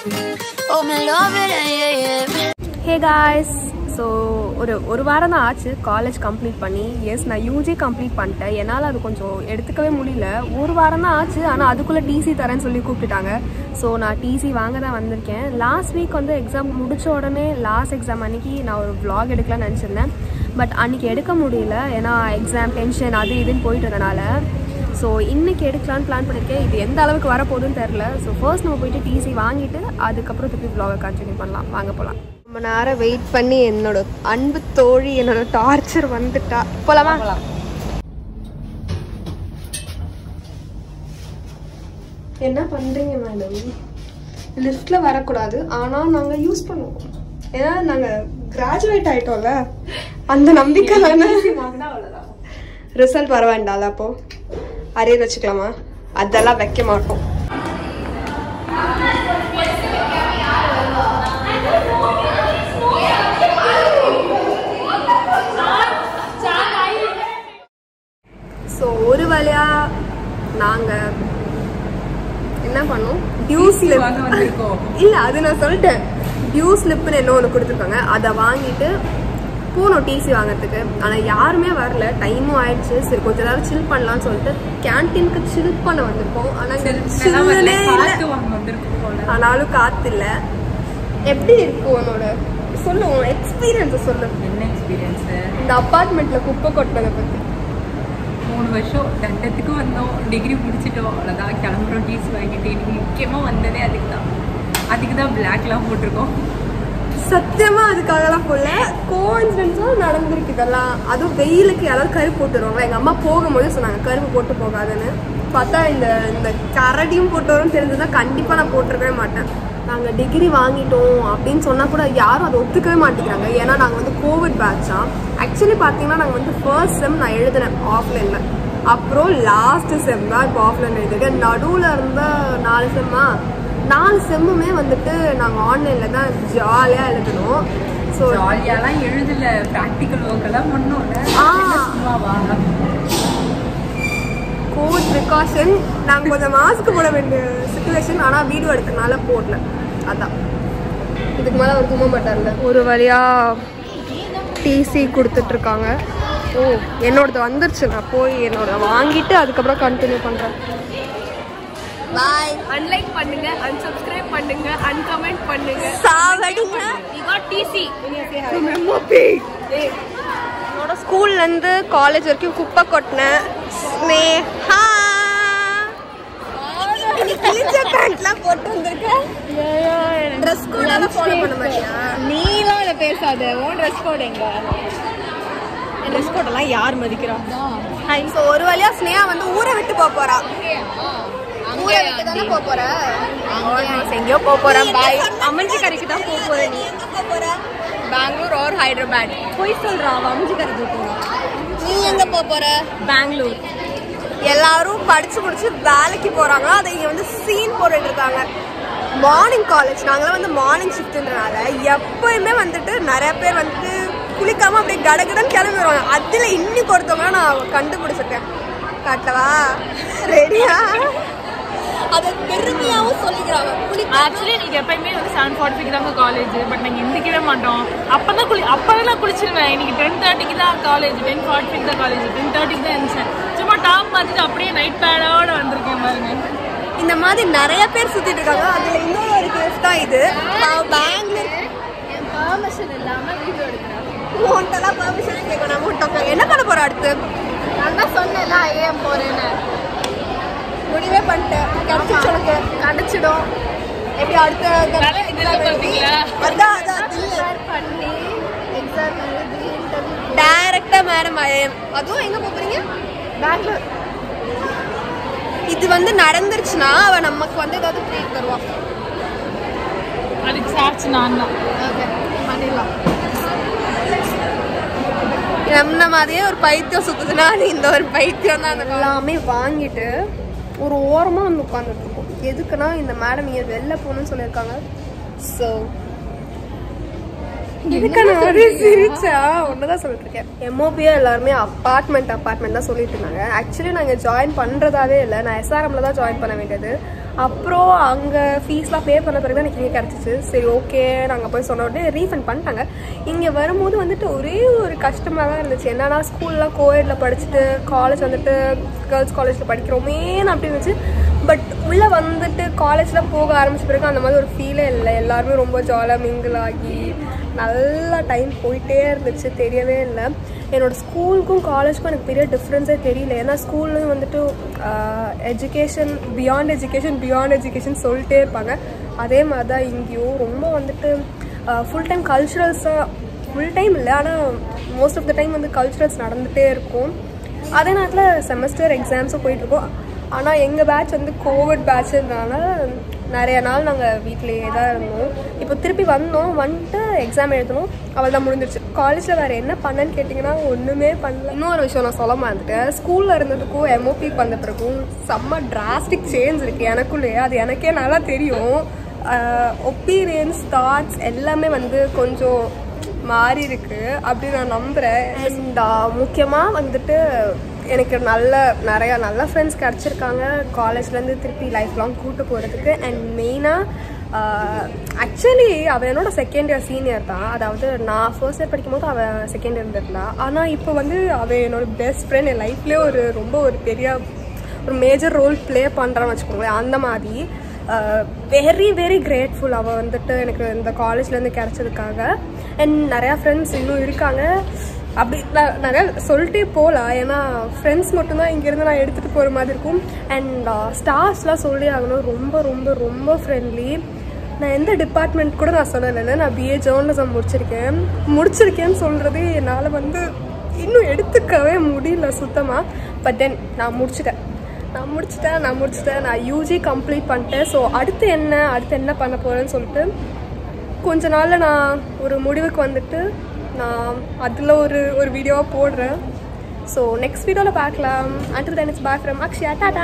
Oh, me love it, yeah, yeah. Hey guys so ஒரு ஒரு வாரம் தான் ஆச்சு காலேஜ் கம்ப்ளீட் பண்ணி எஸ் நான் யூஜி கம்ப்ளீட் பண்ணிட்டேன் என்னால் அது கொஞ்சம் எடுத்துக்கவே முடியல ஒரு வாரம் தான் ஆச்சு ஆனால் அதுக்குள்ளே டிசி தரேன்னு சொல்லி கூப்பிட்டுட்டாங்க ஸோ நான் டிசி வாங்க தான் வந்திருக்கேன் லாஸ்ட் வீக் வந்து எக்ஸாம் முடிச்ச உடனே லாஸ்ட் எக்ஸாம் அன்னைக்கு நான் ஒரு vlog எடுக்கலாம்னு நினச்சிருந்தேன் பட் அன்றைக்கி எடுக்க முடியல ஏன்னா எக்ஸாம் டென்ஷன் அது இதுன்னு போயிட்டு இருந்தனால ஸோ இன்னைக்கு எடுக்கலான்னு பிளான் பண்ணியிருக்கேன் இது எந்த அளவுக்கு வரப்போகுதுன்னு தெரில ஸோ ஃபர்ஸ்ட் நம்ம போயிட்டு டிசி வாங்கிட்டு அதுக்கப்புறம் திருப்பி vlog கண்டினியூ பண்ணலாம் வாங்க போகலாம் ரொம்ப நேரம் வெயிட் பண்ணி என்னோட அன்பு தோழி என்னோட டார்ச்சர் வந்துட்டா போலாமா என்ன பண்றீங்க மேடம் லிஃப்ட்ல வரக்கூடாது ஆனா நாங்க யூஸ் பண்ணுவோம் ஏன்னா நாங்க கிராஜுவேட் ஆயிட்டோம்ல அந்த நம்பிக்கை ரிசல்ட் வர வேண்டாம்ல அப்போ அரியர் வச்சுக்கலாமா அதெல்லாம் வைக்க மாட்டோம் ஸோ ஒரு வழியா நாங்க என்ன பண்ணோம் டியூ ஸ்லிப் இல்ல அது நான் சொல்லிட்டேன் டியூ ஸ்லிப்னு என்ன ஒன்று கொடுத்துருக்காங்க அதை வாங்கிட்டு போனோம் டிசி வாங்குறதுக்கு ஆனால் யாருமே வரல டைமும் ஆயிடுச்சு சரி கொஞ்ச நேரம் சில் பண்ணலாம்னு சொல்லிட்டு கேன்டீனுக்கு சில் பண்ண வந்திருக்கோம் ஆனால் ஆனாலும் காத்து இல்ல எப்படி இருக்கு உன்னோட சொல்லு உன் எக்ஸ்பீரியன்ஸ் சொல்லு என்ன எக்ஸ்பீரியன்ஸ் இந்த அப்பார்ட்மெண்ட்ல குப்பை கொட்டினதை பத்தி மூணு வருஷம் தண்டத்துக்கு வந்தோம் டிகிரி முடிச்சிட்டோம் அவ்வளோதான் கிளம்புறோம் டீஸ் வாங்கிட்டு இன்னைக்கு முக்கியமாக வந்ததே அதுக்கு தான் அதுக்கு தான் பிளாக்லாம் போட்டிருக்கோம் சத்தியமா அதுக்காகலாம் போல கோஇன்சிடென்ஸா நடந்திருக்கு இதெல்லாம் அதுவும் வெயிலுக்கு யாராவது கருப்பு போட்டுருவாங்க எங்க அம்மா போகும்போது சொன்னாங்க கருப்பு போட்டு போகாதுன்னு பார்த்தா இந்த இந்த கரடியும் போட்டு வரும்னு தெரிஞ்சதா கண்டிப்பா நான் போட்டிருக்கவே மாட்டேன் நாங்க டிகிரி வாங்கிட்டோம் அப்படின்னு சொன்னா கூட யாரும் அதை ஒத்துக்கவே மாட்டேங்கிறாங்க ஏன்னா நாங்க வந்து கோவிட் பேட்சா ஆக்சுவலி பாத்தீங்கன்னா நாங்க வந்து ஃபர்ஸ்ட் செம் நான் எழுதினேன் ஆஃப்லைன்ல அப்புறம் லாஸ்ட் செம் தான் இப்போ ஆஃப்லைன் எழுதிருக்கேன் நடுவுல இருந்த நாலு செம்மா நாலு செம்முமே வந்துட்டு நாங்கள் ஆன்லைனில் தான் ஜாலியாக எழுதணும் ஸோ ஜாலியாலாம் எழுதல ப்ராக்டிக்கல் ஒர்க் எல்லாம் பண்ணோம்ல ஆ. சும்மாவா கோவிட் ப்ரிகாஷன் நாங்கள் கொஞ்சம் மாஸ்க் போட வேண்டிய சுச்சுவேஷன் ஆனால் வீடியோ எடுத்தனால போடல அதான் இதுக்கு மேலே அவர் தூங்க மாட்டார்ல ஒரு வழியாக டிசி கொடுத்துட்ருக்காங்க ஓ என்னோடது வந்துருச்சு நான் போய் என்னோட வாங்கிட்டு அதுக்கப்புறம் கண்டினியூ பண்ணுறேன் Bye. அன்லைக் பண்ணுங்க அன்சப்ஸ்கிரைப் பண்ணுங்க அன்கமெண்ட் பண்ணுங்க சாவடிங்க. You got TC. என்னோட ஸ்கூல்ல இருந்து காலேஜ் வரைக்கும் குப்பை கொட்டினேன் ஸ்னேஹா கிழிச்ச பேண்ட்லாம் போட்டு வந்திருக்கேன் ட்ரெஸ் கோடால ஃபாலோ பண்ண மாட்டியா நீலாம் இதை பேசாத உன் ட்ரெஸ் கோட் எங்க என் ட்ரெஸ் கோட் எல்லாம் யார் மதிக்கிறா ஸோ ஒரு வழியா ஸ்னேஹா வந்து ஊரை விட்டு போக போறா ஊரை விட்டு தானே போக போற எங்கேயோ போக போறேன் பாய் அம்மஞ்சி கரைக்கு தான் போக போறேன் நீ எங்க போக போற பெங்களூர் ஆர் ஹைதராபாத் போய் சொல்றா அவ அமிஞ்சு கரைக்கு போறா நீ எங்க போக போற பெங்களூர் எல்லாரும் படிச்சு முடிச்சு வேலைக்கு போறாங்க அதை இங்க வந்து சீன் போட்டுட்டு இருக்காங்க மார்னிங் காலேஜ் நாங்களாம் வந்து மார்னிங் ஷிஃப்ட்ன்றனால எப்பயுமே வந்துட்டு நிறைய பேர் வந்துட்டு குளிக்காம அப்படியே கடகடன்னு கிளம்பி வருவாங்க அதுல இன்னைக்கு ஒருத்தவங்க நான் கண்டுபிடிச்சிருக்கேன் காட்டவா ரெடியா அதை பெருமையாவும் சொல்லிக்கிறாங்க குளிக்க ஆக்சுவலி எனக்கு எப்பயுமே வந்து செவன் ஃபார்ட்டிக்கு தாங்க காலேஜ் பட் நாங்கள் எந்திக்கவே மாட்டோம் அப்போ தான் குளி அப்போ தான் நான் குளிச்சிருவேன் இன்னைக்கு டென் தேர்ட்டிக்கு தான் காலேஜ் டென் ஃபார்ட்டிக்கு தான் காலேஜ் டென் தேர்ட்டிக்கு தான் இருந்துச்சேன் சும்மா டாப் பார்த்துட்டு அப்படியே நைட் பேடோட வந்திருக்கேன் பாருங்க இந்த மாதிரி நிறைய பேர் சுத்திட்டு இருக்காங்க அதுல இன்னொரு ஒரு கேஸ் தான் இது நான் பெங்களூர் என் பர்மிஷன் இல்லாம வீடியோ எடுக்கிறேன் உன்ட்டெல்லாம் பர்மிஷன் கேட்கணும் அமௌண்ட் என்ன பண்ண போற அடுத்து நான் தான் சொன்னேன்ல ஏன் போறேன்னு முடிவே பண்ணிட்டேன் கிடைச்சிச்சு உனக்கு கிடைச்சிடும் எப்படி அடுத்த நல்லா இதுல பார்த்தீங்களா? அதான் அதான் பண்ணி எக்ஸாம் எழுதி இன்டர்வியூ டைரக்டா மேடம் அதுவும் எங்க போப் போறீங்க பெங்களூர் இது வந்து நடந்துருச்சுன்னா அவ நமக்கு வந்து ஏதாவது ட்ரீட் தருவா அதுக்கு சாட்சி நான் தான் ஓகே பண்ணிடலாம் நம்ம மாதிரியே ஒரு பைத்தியம் சுத்துதுன்னா அது இந்த ஒரு பைத்தியம் தான் எல்லாமே வாங்கிட்டு ஒரு ஓரமா வந்து உட்காந்துட்டு இருக்கோம் எதுக்குன்னா இந்த மேடம் இங்க வெளில போகணும்னு சொல்லியிருக்காங்க ஸோ இதுக்கு நான் ஒரே சிரிச்சா ஒன்னதான் சொல்லிட்டு இருக்கேன் எம்ஓபியா எல்லாருமே அப்பார்ட்மெண்ட் அப்பார்ட்மெண்ட் தான் சொல்லிட்டு இருந்தாங்க ஆக்சுவலி நாங்கள் ஜாயின் பண்றதாவே இல்லை நான் எஸ்ஆர்எம்ல தான் ஜாயின் பண்ண வேண்டியது அப்புறம் அங்கே ஃபீஸ்லாம் பே பண்ண பிறகு தான் எனக்கு இங்கே கிடச்சிச்சு சரி ஓகே நாங்கள் போய் சொன்ன உடனே ரீஃபண்ட் பண்ணிட்டாங்க இங்கே வரும்போது வந்துட்டு ஒரே ஒரு கஷ்டமாக தான் இருந்துச்சு என்னன்னா ஸ்கூல்லாம் கோயடில் படிச்சுட்டு காலேஜ் வந்துட்டு கேர்ள்ஸ் காலேஜில் படிக்கிறோமேன்னு அப்படி இருந்துச்சு பட் உள்ளே வந்துட்டு காலேஜில் போக ஆரம்பிச்ச பிறகு அந்த மாதிரி ஒரு ஃபீலே இல்லை எல்லாருமே ரொம்ப ஜாலியாக மிங்கிள் ஆகி நல்லா டைம் போயிட்டே இருந்துச்சு தெரியவே இல்லை என்னோடய ஸ்கூலுக்கும் காலேஜுக்கும் எனக்கு பெரிய டிஃப்ரென்ஸே தெரியல ஏன்னா ஸ்கூல்லையும் வந்துட்டு education beyond education beyond education சொல்லிட்டே இருப்பாங்க அதே மாதிரி தான் இங்கேயும் ரொம்ப வந்துட்டு ஃபுல் டைம் கல்ச்சுரல்ஸாக ஃபுல் டைம் இல்லை ஆனால் மோஸ்ட் ஆஃப் த டைம் வந்து கல்ச்சுரல்ஸ் நடந்துகிட்டே இருக்கும் அதே நேரத்தில் செமஸ்டர் எக்ஸாம்ஸும் போயிட்டுருக்கோம் ஆனால் எங்கள் பேட்ச் வந்து கோவிட் பேட்சுனால நிறைய நாள் நாங்கள் வீட்டிலேயே தான் இருந்தோம் இப்போ திருப்பி வந்தோம் வந்துட்டு எக்ஸாம் எழுதணும் அவள் தான் முடிஞ்சிருச்சு காலேஜில் வேறு என்ன பண்ணேன்னு கேட்டிங்கன்னா ஒன்றுமே பண்ணல இன்னொரு விஷயம் நான் சொல்ல மாட்டேன் ஸ்கூலில் இருந்ததுக்கும் எம்ஓபி பண்ண பிறகும் செம்ம டிராஸ்டிக் சேஞ்ச் இருக்குது எனக்குள்ளேயே அது எனக்கே நல்லா தெரியும் ஒப்பீனியன்ஸ் தாட்ஸ் எல்லாமே வந்து கொஞ்சம் மாறி இருக்கு அப்படி நான் நம்புகிறேன் அண்ட் முக்கியமாக வந்துட்டு எனக்கு நல்ல நிறையா நல்ல ஃப்ரெண்ட்ஸ் கிடச்சிருக்காங்க காலேஜ்லேருந்து திருப்பி லைஃப் லாங் கூட்டு போகிறதுக்கு அண்ட் மெயினாக ஆக்சுவலி அவள் என்னோட செகண்ட் இயர் சீனியர் தான் அதாவது நான் ஃபர்ஸ்ட் இயர் படிக்கும் போது அவள் செகண்ட் இயர் இருந்திருந்தா ஆனால் இப்போ வந்து அவள் என்னோட பெஸ்ட் ஃப்ரெண்ட் என் லைஃப்லேயே ஒரு ரொம்ப ஒரு பெரிய ஒரு மேஜர் ரோல் ப்ளே பண்ணுறான்னு வச்சுக்கோங்களேன் அந்த மாதிரி வெரி வெரி கிரேட்ஃபுல் அவள் வந்துட்டு எனக்கு இந்த காலேஜ்லேருந்து கிடச்சதுக்காக அண்ட் நிறையா ஃப்ரெண்ட்ஸ் இன்னும் இருக்காங்க அப்படி நான் நிறையா சொல்லிட்டே போகலாம் ஏன்னா ஃப்ரெண்ட்ஸ் மட்டும்தான் இங்கேருந்து நான் எடுத்துகிட்டு போகிற மாதிரி இருக்கும் அண்ட் ஸ்டாஃப்ஸ்லாம் சொல்லி ஆகணும் ரொம்ப ரொம்ப ரொம்ப ஃப்ரெண்ட்லி நான் எந்த டிபார்ட்மெண்ட் கூட நான் சொல்லலை நான் பிஏ ஜேர்னலிசம் முடிச்சிருக்கேன் முடிச்சிருக்கேன்னு சொல்கிறது என்னால் வந்து இன்னும் எடுத்துக்கவே முடியல சுத்தமாக பட் தென் நான் முடிச்சிட்டேன் நான் முடிச்சிட்டேன் நான் முடிச்சிட்டேன் நான் யூஜி கம்ப்ளீட் பண்ணிட்டேன் ஸோ அடுத்து என்ன அடுத்து என்ன பண்ண போகிறேன்னு சொல்லிட்டு கொஞ்ச நாளில் நான் ஒரு முடிவுக்கு வந்துட்டு நான் அதில் ஒரு ஒரு வீடியோவாக போடுறேன் ஸோ நெக்ஸ்ட் வீடியோவில் பார்க்கலாம் until then it's bye from Akshaya டாடா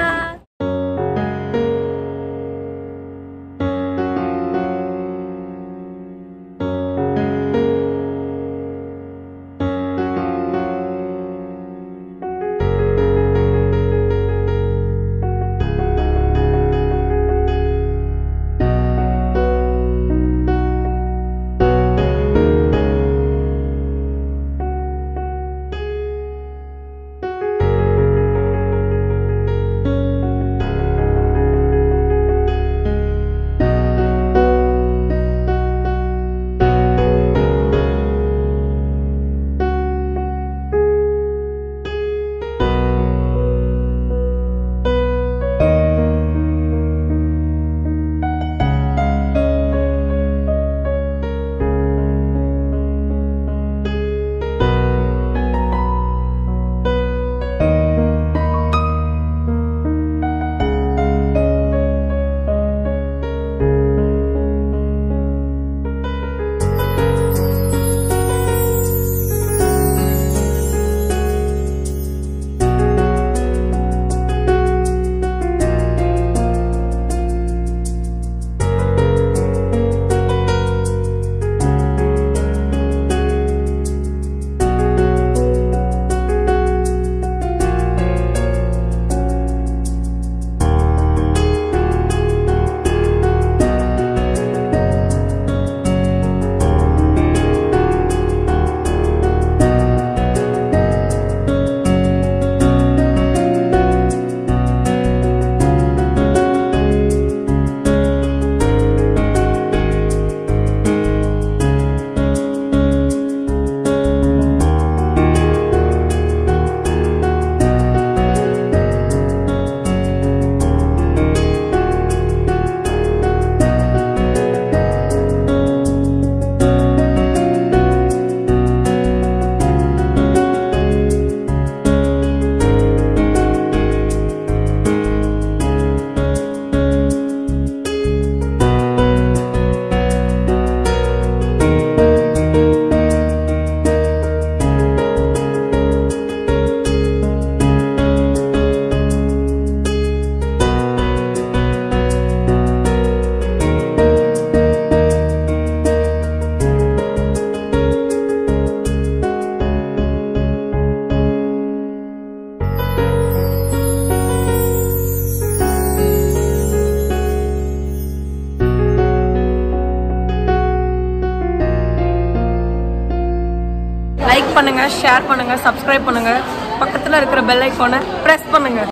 பண்ணுங்கள் ஷேர் பண்ணுங்கள் சப்ஸ்கிரைப் பண்ணுங்கள் பக்கத்தில் இருக்கிற பெல் ஐக்கானை ப்ரெஸ் பண்ணுங்கள்